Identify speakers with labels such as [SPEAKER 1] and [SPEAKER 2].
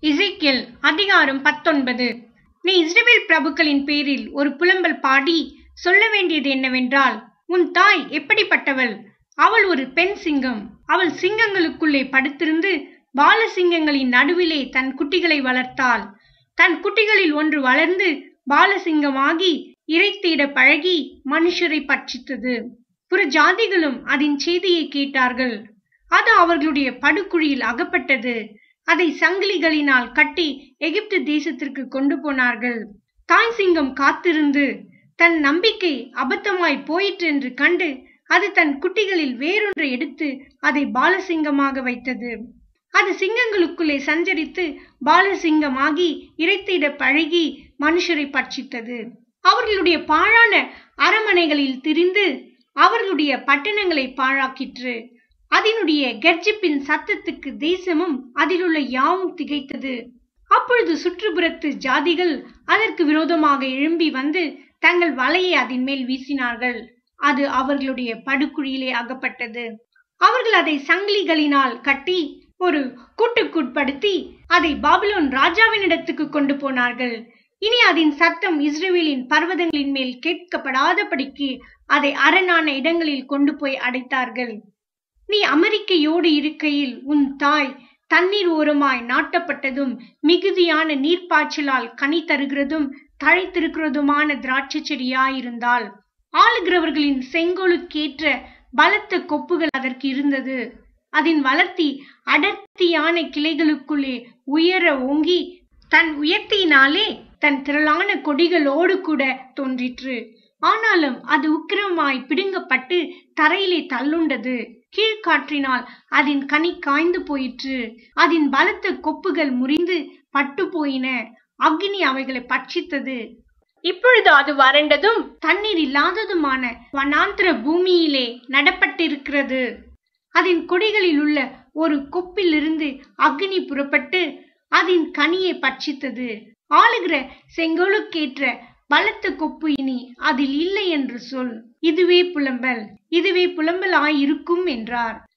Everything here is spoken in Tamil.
[SPEAKER 1] இசைக்கேல் அதிகாரம் பத்தொன்பது நீ இஸ்ரவேல் பிரபுக்களின் பேரில் ஒரு புலம்பல் பாடி சொல்ல வேண்டியது என்னவென்றால் உன் தாய் எப்படிப்பட்டவள் அவள் ஒரு பெண் சிங்கம் அவள் சிங்கங்களுக்குள்ளே படுத்திருந்து பால சிங்கங்களின் நடுவிலே தன் குட்டிகளை வளர்த்தாள் தன் குட்டிகளில் ஒன்று வளர்ந்து பாலசிங்கமாகி இறைத்திட பழகி மனுஷரை பட்சித்தது புற ஜாதிகளும் அதன் செய்தியை கேட்டார்கள் அது அவர்களுடைய படுகுழியில் அகப்பட்டது அதை சங்கிலிகளினால் கட்டி எகிப்து தேசத்திற்கு கொண்டு போனார்கள் தாய் சிங்கம் காத்திருந்து தன் நம்பிக்கை அபத்தமாய் போயிற்று என்று கண்டு அது தன் குட்டிகளில் வேறொன்றை எடுத்து அதை பாலசிங்கமாக வைத்தது அது சிங்கங்களுக்குள்ளே சஞ்சரித்து பாலசிங்கமாகி இறைத்திட பழகி மனுஷரை பட்சித்தது அவர்களுடைய பாழான அரமனைகளில் திரிந்து அவர்களுடைய பட்டணங்களை பாழாக்கிற்று அதனுடைய கர்ஜிப்பின் சத்தத்துக்கு தேசமும் அதிலுள்ள யாவும் திகைத்தது அப்பொழுது சுற்றுப்புறத்து ஜாதிகள் அதற்கு விரோதமாக எழும்பி வந்து தங்கள் வலையை அதன் மேல் வீசினார்கள் அது அவர்களுடைய படுகுழியிலே அகப்பட்டது அவர்கள் அதை சங்கிலிகளினால் கட்டி ஒரு கூட்டுக்குட்படுத்தி அதை பாபிலோன் ராஜாவினிடத்துக்கு கொண்டு போனார்கள் இனி அதன் சத்தம் இஸ்ரேலின் பர்வதங்களின் மேல் கேட்கப்படாதபடிக்கு அதை அரணான இடங்களில் கொண்டு போய் அடைத்தார்கள் நீ அமெரிக்கையோடு இருக்கையில் உன் தாய் தண்ணீர் ஓரமாய் நாட்டப்பட்டதும் மிகுதியான நீர்ப்பாய்ச்சலால் கனி தருகிறதும் தழைத்திருக்கிறதுமான திராட்சை செடியாயிருந்தால் ஆளுகிறவர்களின் செங்கோலுக்கேற்ற பலத்த கொப்புகள் அதற்கு இருந்தது அதன் வளர்த்தி அடர்த்தியான கிளைகளுக்குள்ளே உயர ஓங்கி தன் உயர்த்தியினாலே தன் திரளான கொடிகளோடு கூட தோன்றிற்று ஆனாலும் அது உக்கிரமாய் பிடுங்கப்பட்டு தரையிலே தள்ளுண்டது கீழ்காற்றினால் அதன் கனி காய்ந்து போயிற்று அதன் பலத்த கொப்புகள் முறிந்து பட்டு போயின அக்னி அவைகளை பட்சித்தது இப்பொழுது அது வறண்டதும் தண்ணீர் இல்லாததுமான வனாந்திர பூமியிலே நடப்பட்டிருக்கிறது அதன் கொடிகளில் உள்ள ஒரு கொப்பிலிருந்து அக்னி புறப்பட்டு அதன் கனியை பட்சித்தது ஆளுகிற செங்கோலுக்கேற்ற பலத்த கொப்பு இனி அதில் இல்லை என்று சொல் இதுவே புலம்பல் இதுவே புலம்பலாயிருக்கும் என்றார்